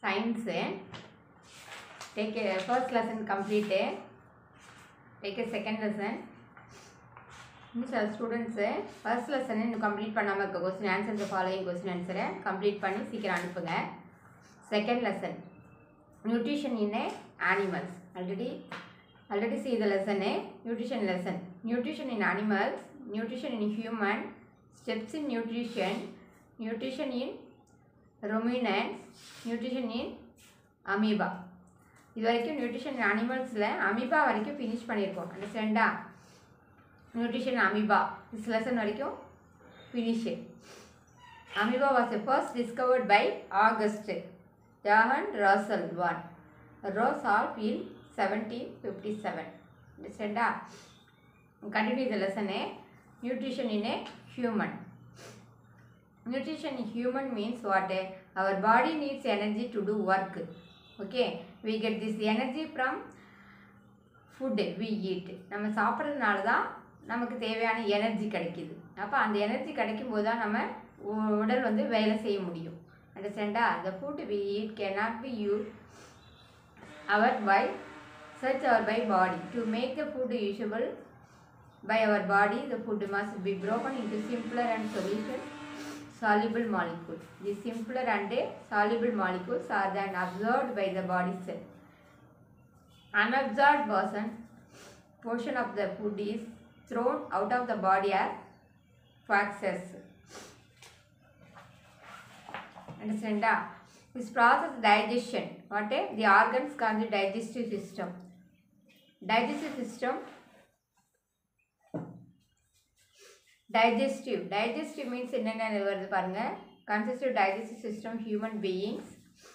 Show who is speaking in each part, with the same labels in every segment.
Speaker 1: Science take first lesson complete take a second lesson இன்னும் சில students first lesson இன்னும் complete பண்ணாமல் இருக்க கொஸ்டின் ஆன்சர் ஃபாலோயிங் கொஸ்டின் ஆன்சரை கம்ப்ளீட் பண்ணி சீக்கிரம் அனுப்புங்க second lesson nutrition in a animals already already see the lesson a nutrition lesson nutrition in animals nutrition in human steps in nutrition nutrition in ruminants nutrition in amoeba இது வரைக்கும் nutrition அனிமல்ஸில் amoeba வரைக்கும் finish பண்ணியிருக்கோம் அண்டர்ஸ்டாண்டா nutrition amoeba this lesson வரைக்கும் finish amoeba was first discovered by August Johann Rosel von Rosenhof in 1757 understand continue the lesson a nutrition in a human nutrition in human means what our body needs energy to do work okay we get this energy from food we eat நம்ம சாப்பிட்றதுனால தான் நமக்கு தேவையான energy கிடைக்குது அப்போ அந்த energy கிடைக்கும் போது தான் நம்ம உ- உடல் வந்து வேலை செய்ய முடியும் அண்டர்ஸ்டாண்டா the food we eat cannot be used our by such our by body to make the food usable by our body the food must be broken into simpler and solution soluble molecules the simpler and soluble molecules are then absorbed by the body cell unabsorbed portion portion of the food is thrown out of the body as faxes understand ah? this process digestion what eh? the organs called the digestive system digestive system digestive digestive means என்னென்ன வருது பாருங்க consistive digestive system human beings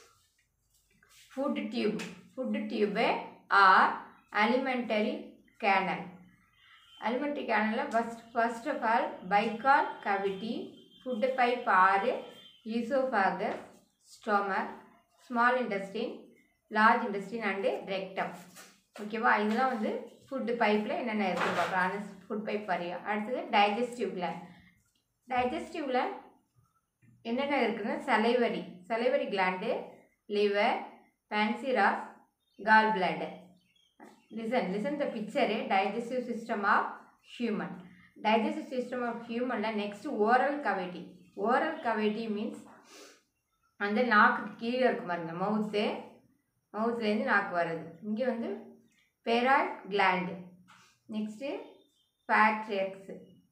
Speaker 1: food tube food tube or alimentary canal alimentary canal first first of all bical cavity food pipe or esophagus stomach small intestine large intestine and rectum ஓகேவா இதெல்லாம் வந்து food பைப்பில் என்னென்ன இருக்குது பார்க்கலாம் food pipe வரையும் அடுத்தது டைஜஸ்டிவ்ல டைஜஸ்டிவ்ல என்னென்ன இருக்குன்னா salivary salivary gland liver pancreas gall bladder listen listen the picture digestive system of human digestive system of ஹியூமனில் next oral cavity oral cavity means அந்த நாக்கு கீழே இருக்கும் பாருங்க மவுத்து மவுத்துலேருந்து நாக்கு வருது இங்கே வந்து parotid gland next pharynx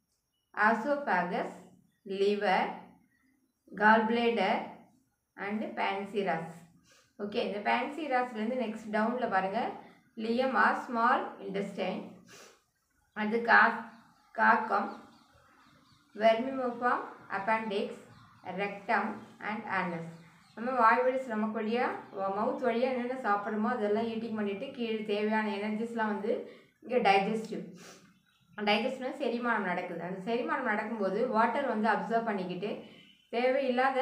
Speaker 1: oesophagus liver gallbladder and pancreas okay இந்த பேன்சிராஸ்லேருந்து நெக்ஸ்ட் டவுனில் பாருங்கள் லியம் ஆர் ஸ்மால் இண்டஸ்டைன் அது கா caecum vermiform appendix rectum and anus நம்ம வாய் வழி ஸ்டமக் வழியாக மவுத் வழியாக என்னென்ன சாப்பிடுமோ அதெல்லாம் ஈட்டிங் பண்ணிவிட்டு கீழே தேவையான எனர்ஜிஸ்லாம் வந்து இங்கே டைஜஸ்டிவ் டைஜஸ்டிவ் செரிமானம் நடக்குது அந்த செரிமானம் நடக்கும்போது வாட்டர் வந்து அப்சர்வ் பண்ணிக்கிட்டு தேவையில்லாத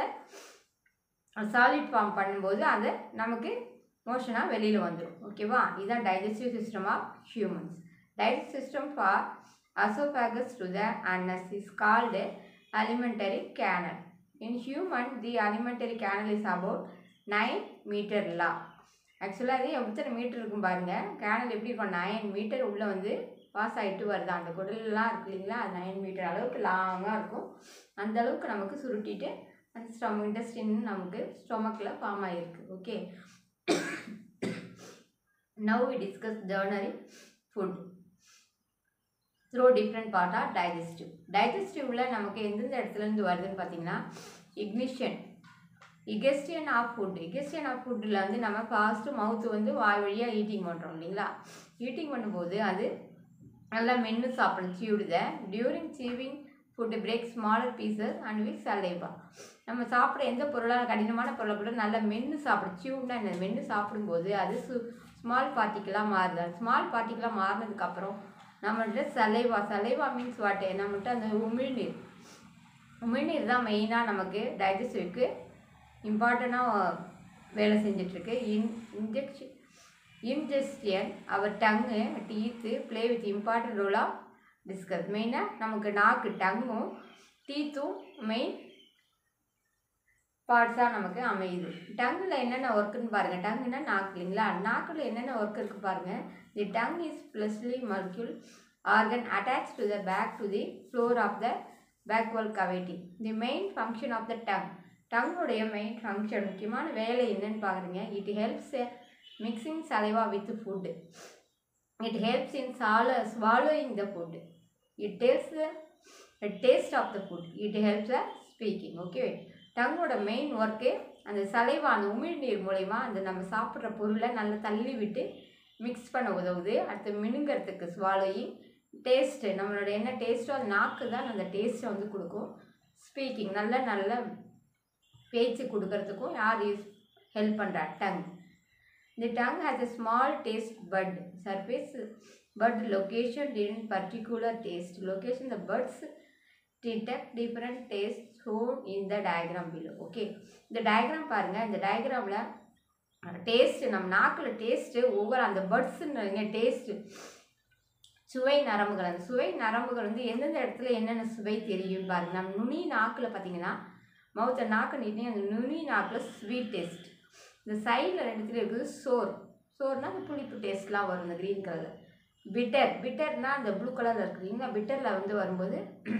Speaker 1: சாலிட் ஃபார்ம் பண்ணும்போது அது நமக்கு மோஷனாக வெளியில் வந்துடும் ஓகேவா இதுதான் digestive system of humans digest system for oesophagus to the anus is called alimentary canal in human the alimentary canal is about 9 meter long ஆக்சுவலாக அது எத்தனை மீட்டர் இருக்கும் பாருங்கள் கேனல் எப்படி இருக்கும் நைன் மீட்டர் உள்ளே வந்து பாஸ் ஆகிட்டு வருது அந்த குடல்லாம் இருக்கு இல்லைங்களா அது நைன் மீட்டர் அளவுக்கு லாங்காக இருக்கும் அந்த அளவுக்கு நமக்கு சுருட்டிட்டு அந்த ஸ்டொம் இன்டஸ்டின் நமக்கு ஸ்டொமக்கில் ஃபார்ம் ஆகிருக்கு okay now we discuss journey food through different part our digestive டைஜஸ்டிவ்ல நமக்கு எந்தெந்த இடத்துலேருந்து வருதுன்னு பார்த்தீங்கன்னா ingestion ingestion of food ingestion of ஃபுட்டில் வந்து நம்ம ஃபாஸ்ட்டு மவுத்து வந்து வாய் வழியாக ஈட்டிங் பண்ணுறோம் இல்லைங்களா ஈட்டிங் பண்ணும்போது அது நல்லா மென்று சாப்பிடும் சியூடுத during chewing food break smaller pieces and with saliva நம்ம சாப்பிட எந்த பொருளாக கடினமான பொருளை கூட நல்லா மென்று சாப்பிடும் சியூட்னா என்ன மென்று சாப்பிடும்போது அது சு ஸ்மால் பார்ட்டிக்கலாக மாறுது ஸ்மால் பார்ட்டிக்கலாக மாறினதுக்கப்புறம் நம்மள்ட்ட சலைவா சலைவா மீன்ஸ் வாட் நம்மள்ட்ட அந்த உமிழ்நீர் உமிழ்நீர் தான் மெயினாக நமக்கு டைஜஸ்டிவ்க்கு இம்பார்ட்டண்ட்டாக வேலை செஞ்சிட்ருக்கு in injection ingestion our tongue teeth play with important role of discuss மெயினாக நமக்கு நாக்கு டங்கும் டீத்தும் மெயின் பார்ட்ஸாக நமக்கு அமையுது டங்கில் என்னென்ன ஒர்க்குன்னு பாருங்கள் டங்குனா நாக்கு இல்லைங்களா நாக்கில் என்னென்ன ஒர்க் இருக்குது பாருங்கள் the tongue is fleshy muscular organ attach to the back to the floor of the buccal cavity the main function of the tongue டங்குடைய மெயின் ஃபங்க்ஷன் முக்கியமான வேலை என்னன்னு பார்க்குறீங்க it helps mixing saliva with food it helps in சால swallowing the food it taste the taste of the food it helps a speaking okay டங்கோட main work அந்த saliva அந்த உமிழ்நீர் மூலயமா அந்த நம்ம சாப்பிட்ற பொருளை நல்லா தள்ளி விட்டு மிக்ஸ் பண்ண உதவுது அடுத்து மினுங்கிறதுக்கு ஸ்வாலோயிங் டேஸ்ட்டு நம்மளோட என்ன டேஸ்ட்டோ அந்த நாக்கு தான் அந்த டேஸ்ட்டை வந்து கொடுக்கும் ஸ்பீக்கிங் நல்ல நல்ல பேச்சு கொடுக்கறதுக்கும் யார் யூஸ் ஹெல்ப் பண்ணுறா tongue the tongue has a small taste bud surface bud location in particular taste location the birds detect different tastes shown in the diagram below okay இந்த டயக்ராம் பாருங்கள் இந்த டயக்ராமில் டேஸ்ட்டு நம்ம நாக்கில் டேஸ்ட்டு ஒவ்வொரு அந்த பர்ட்ஸுன்றீங்க taste சுவை நரம்புகள் அந்த சுவை நரம்புகள் வந்து எந்தெந்த இடத்துல என்னென்ன சுவை தெரியும் பாருங்க நம்ம நுனி நாக்கில் பார்த்தீங்கன்னா மவுத்தை நாக்கு நீட்டி அந்த நுனி நாக்கில் ஸ்வீட் டேஸ்ட் இந்த சைடில் ரெண்டுத்துல இருக்குது சோர் சோர்னா அந்த புளிப்பு டேஸ்ட்லாம் வரும் இந்த க்ரீன் கலரில் பிட்டர் பிட்டர்னா அந்த ப்ளூ கலரில் இருக்குறீங்களா பிட்டரில் வந்து வரும்போது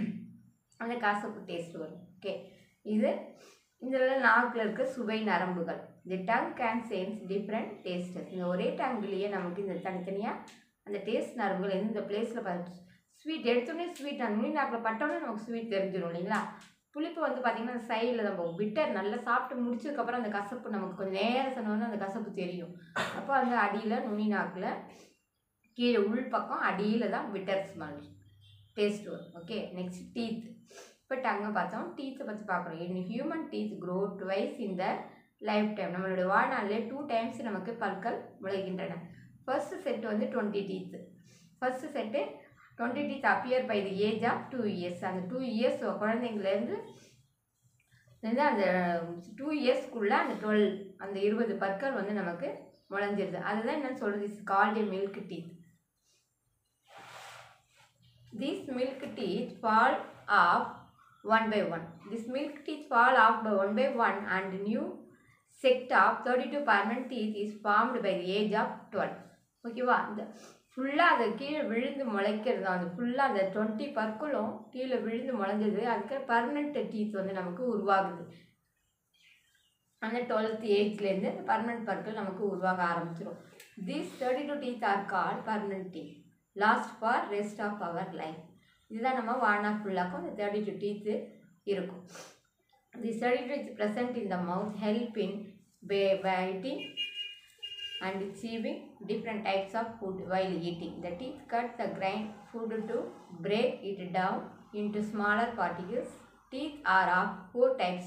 Speaker 1: அந்த கசப்பு டேஸ்ட் வரும் ஓகே இது இதில் நாக்கில் இருக்க சுவை நரம்புகள் the tongue can sense different tastes இந்த ஒரே டங்குலேயே நமக்கு இந்த தனித்தனியாக அந்த டேஸ்ட் நரம்புகள் எந்த பிளேஸில் பார்த்து ஸ்வீட் எடுத்தோடனே ஸ்வீட் அந்த மீன் நாக்கில் பட்டோடனே நமக்கு ஸ்வீட் தெரிஞ்சிடும் இல்லைங்களா புளிப்பு வந்து பார்த்திங்கன்னா அந்த சைடில் தான் போகும் பிட்டர் நல்லா சாப்பிட்டு முடிச்சதுக்கப்புறம் அந்த கசப்பு நமக்கு கொஞ்சம் நேரம் சொன்னோன்னா அந்த கசப்பு தெரியும் அப்போ அந்த அடியில் நுனி நாக்கில் கீழே உள் பக்கம் அடியில் தான் பிட்டர் ஸ்மெல் டேஸ்ட் வரும் ஓகே நெக்ஸ்ட் டீத் இப்போ டங்கை பார்த்தோம் டீத்தை பற்றி பார்க்குறோம் in human teeth grow twice இந்த லைஃப் டைம் நம்மளுடைய வாழ்நாளிலே டூ டைம்ஸ் நமக்கு பற்கள் முளைகின்றன ஃபர்ஸ்ட் செட் வந்து twenty teeth first set twenty teeth appear by the age of two years அந்த டூ இயர்ஸ் குழந்தைங்கலேருந்து வந்து அந்த டூ இயர்ஸ்க்குள்ளே அந்த டுவெல் அந்த இருபது பற்கள் வந்து நமக்கு முளைஞ்சிருது அதுதான் என்ன சொல்கிறது is called a milk teeth These milk teeth fall off one by one. These milk teeth fall off by one by one and new set of 32 permanent teeth is formed by the age of 12. ஓகேவா இந்த ஃபுல்லாக அது கீழே விழுந்து முளைக்கிறது அந்த ஃபுல்லாக அந்த twenty பற்களும் கீழே விழுந்து முளைஞ்சது அதுக்கு பர்மனெண்ட் டீத் வந்து நமக்கு உருவாகுது அந்த டுவெல்த் ஏஜ்லேருந்து அந்த பர்மனெண்ட் பற்கள் நமக்கு உருவாக ஆரம்பிச்சிடும் these thirty two teeth are call permanent teeth last for rest of our life இதுதான் நம்ம வாழ்நாள் ஃபுல்லாக்கும் இந்த தேர்ட்டி டூ டீத்து இருக்கும் the thirty two present in the mouth help in பே biting and chewing different types of food while eating. The teeth cut the grind food to break it down into smaller particles. Teeth are of four types.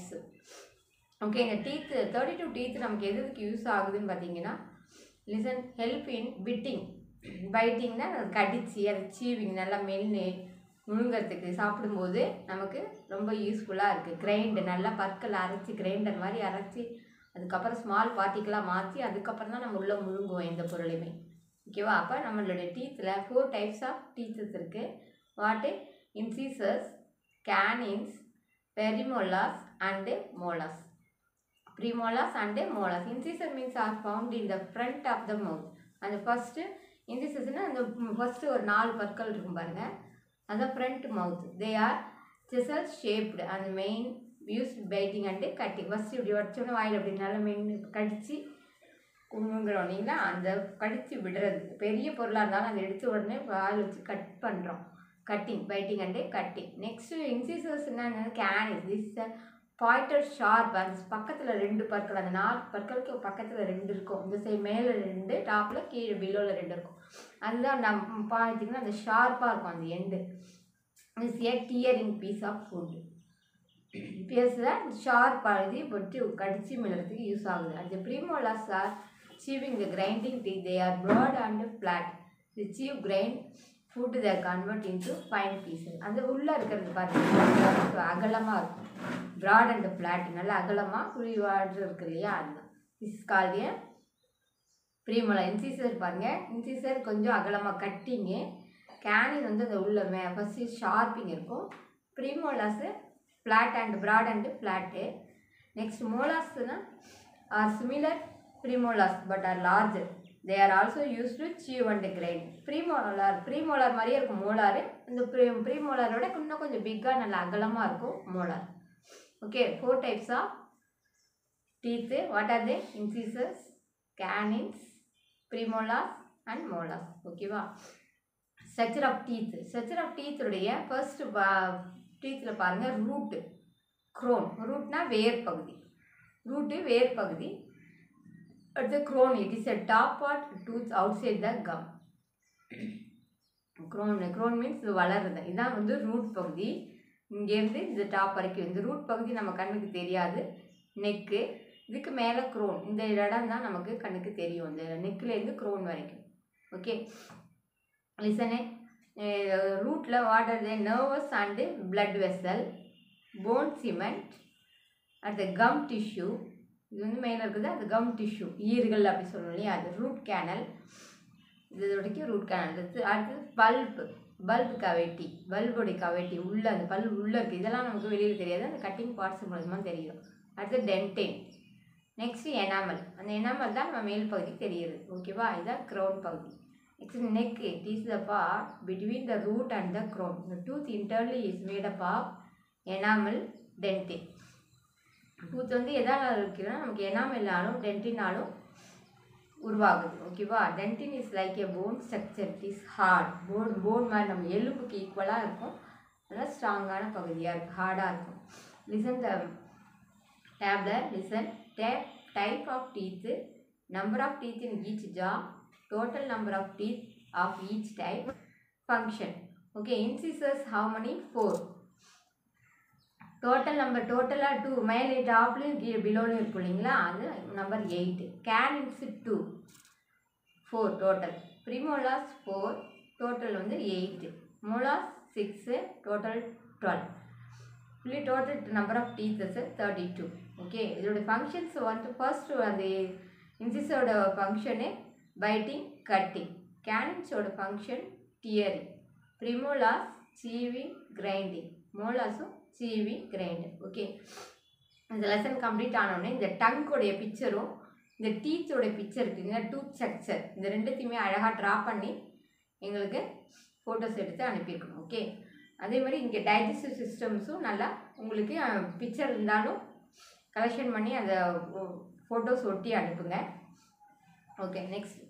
Speaker 1: Okay இந்த teeth thirty two teeth நமக்கு எதுக்கு use ஆகுதுன்னு பார்த்தீங்கன்னா listen help in biting பைட்டிங்னா அது கடிச்சு அதை சீவிங் நல்லா மென்று முழுங்கிறதுக்கு சாப்பிடும்போது நமக்கு ரொம்ப யூஸ்ஃபுல்லாக இருக்குது கிரைண்டு நல்லா பற்கள் அரைச்சி கிரைண்டர் மாதிரி அரைச்சி அதுக்கப்புறம் ஸ்மால் பார்ட்டிக்கலாக மாற்றி அதுக்கப்புறம் தான் நம்ம உள்ளே முழுங்குவோம் எந்த பொருளையுமே ஓகேவா அப்போ நம்மளுடைய டீத்தில் ஃபோர் டைப்ஸ் ஆஃப் டீச்சர்ஸ் இருக்குது what incisors canines premolars and molars premolars and molars incisor means are found in the front of the mouth அந்த ஃபஸ்ட்டு இன்சீசஸ்னால் அந்த ஃபஸ்ட்டு ஒரு நாலு பற்கள் இருக்கும் பாருங்கள் அந்த front mouth they are chisel shaped அந்த main use biting and cutting first இப்படி வச்சோன்னே வாயில் அப்படி நல்லா மெயின் கடித்து குங்குங்கிறோம் இல்லைங்களா அந்த கடித்து விடுறது பெரிய பொருளாக இருந்தாலும் அதை எடுத்த உடனே வாயில் வச்சு கட் பண்ணுறோம் cutting biting and cutting next incisors என்னென்ன கேனிஸ் திஸ் பாயிண்டர் ஷார்ப் அந்த பக்கத்தில் ரெண்டு பற்கள் அந்த நாலு பற்களுக்கு பக்கத்தில் ரெண்டு இருக்கும் இந்த சைடு மேலே ரெண்டு டாப்பில் கீழே பிலோவில் ரெண்டு இருக்கும் அதுதான் நம்ம பார்த்தீங்கன்னா அந்த ஷார்ப்பாக இருக்கும் அந்த end is a tearing piece of food பியர்ஸில் ஷார்ப் அழுதி பொட்டு கடிச்சு மிளறதுக்கு யூஸ் ஆகுது அந்த premolars are chewing the grinding teeth they are broad and flat the chew grind food there convert into fine pieces அந்த உள்ளே இருக்கிறது பார்த்தீங்கன்னா அகலமாக இருக்கும் ப்ராட் அண்ட் ஃப்ளாட் நல்லா அகலமாக குழிவாடு இருக்கு இல்லையா அதுதான் இஸ் கால்டிய ப்ரீமோலா இன்சீசர் பாருங்கள் இன்சீசர் கொஞ்சம் அகலமாக கட்டிங்கு கேனின் வந்து அந்த உள்ள மே ஃபஸ்ட்டு ஷார்ப்பிங் இருக்கும் premolars flat and broad and flat next மோலாஸ்னா are similar premolars but are larger they are also use to chew and grind premolar premolar மாதிரியே இருக்கும் மோலார் இந்த ப்ரீ ப்ரீமோலாரோட இன்னும் கொஞ்சம் பிக்காக நல்லா அகலமாக இருக்கும் molar okay four types of teeth what are they incisors canines premolars and molars ஓகேவா structure of teeth structure of டீத்துடைய ஃபர்ஸ்ட் டீத்தில் பாருங்கள் ரூட்டு க்ரோன் ரூட்னா வேர் பகுதி ரூட்டு வேர் பகுதி அடுத்து crown it is a top part tooth outside the gum crown crown means வளருது இதான் வந்து ரூட் பகுதி இங்கேருந்து இந்த டாப் வரைக்கும் இந்த ரூட் பகுதி நம்ம கண்ணுக்கு தெரியாது நெக்கு இதுக்கு மேலே க்ரோன் இந்த இடம் தான் நமக்கு கண்ணுக்கு தெரியும் இந்த நெக்லேருந்து க்ரோன் வரைக்கும் ஓகே லிசனே ரூட்டில் water the nerves and blood vessel bone cement அடுத்து கம் டிஷ்யூ இது வந்து மேலே இருக்குது அது கம் டிஷ்யூ ஈறுகள் அப்படி சொல்லணும் இல்லையா அது ரூட் கேனல் இது வரைக்கும் ரூட் கேனல் அடுத்து அடுத்து பல்ப் பல்ப் கவேட்டி பல்புடைய கவேட்டி உள்ளே அந்த பல்ப் உள்ளே இருக்குது இதெல்லாம் நமக்கு வெளியில் தெரியாது அந்த கட்டிங் பார்ட்ஸ் மூலமாக தெரியும் அடுத்து டென்டேன் நெக்ஸ்ட் எனாமல் அந்த எனாமல் தான் நம்ம மேல் பகுதி தெரியுது ஓகேவா இதுதான் க்ரௌன் பகுதி next neck it is the part between the root and the crown the tooth entirely is made up of enamel dentine tooth வந்து எதால் இருக்குன்னா நமக்கு எனாமல்னாலும் டென்டினாலும் உருவாகுது ஓகேவா dentine is like a bone structure it is hard bone bone மாதிரி நம்ம எலும்புக்கு ஈக்குவலாக இருக்கும் நல்லா ஸ்ட்ராங்கான பகுதியாக இருக்கும் ஹார்டாக இருக்கும் listen the table listen tab type of teeth number of teeth in each jaw total number of teeth of each type function okay incisors how many four total number டோட்டலாக டூ மேலே டாப்லேயும் கீழே பிலோலையும் இருக்கும் இல்லைங்களா அது number eight canines two four total premolars four total வந்து eight molars six total twelve புள்ளி total number of teachers thirty two okay இதோட ஃபங்க்ஷன்ஸ் வந்து ஃபர்ஸ்ட் அந்த இன்சிஸோட ஃபங்க்ஷனு பைட்டிங் கட்டிங் கேனின்ஸோட function tearing premolars chewing grinding மோலாஸும் chew grind okay இந்த lesson complete ஆனோடனே இந்த டங்கோடைய பிக்சரும் இந்த டீத்தோட பிக்சர் இருக்குங்க டூத் ஸ்ட்ரக்சர் இந்த ரெண்டுத்தையுமே அழகாக ட்ரா பண்ணி எங்களுக்கு ஃபோட்டோஸ் எடுத்து அனுப்பியிருக்கணும் ஓகே அதே மாதிரி இங்கே டைஜஸ்டிவ் சிஸ்டம்ஸும் நல்லா உங்களுக்கு பிக்சர் இருந்தாலும் கலெக்ஷன் பண்ணி அந்த ஃபோட்டோஸ் ஒட்டி அனுப்புங்க ஓகே நெக்ஸ்ட்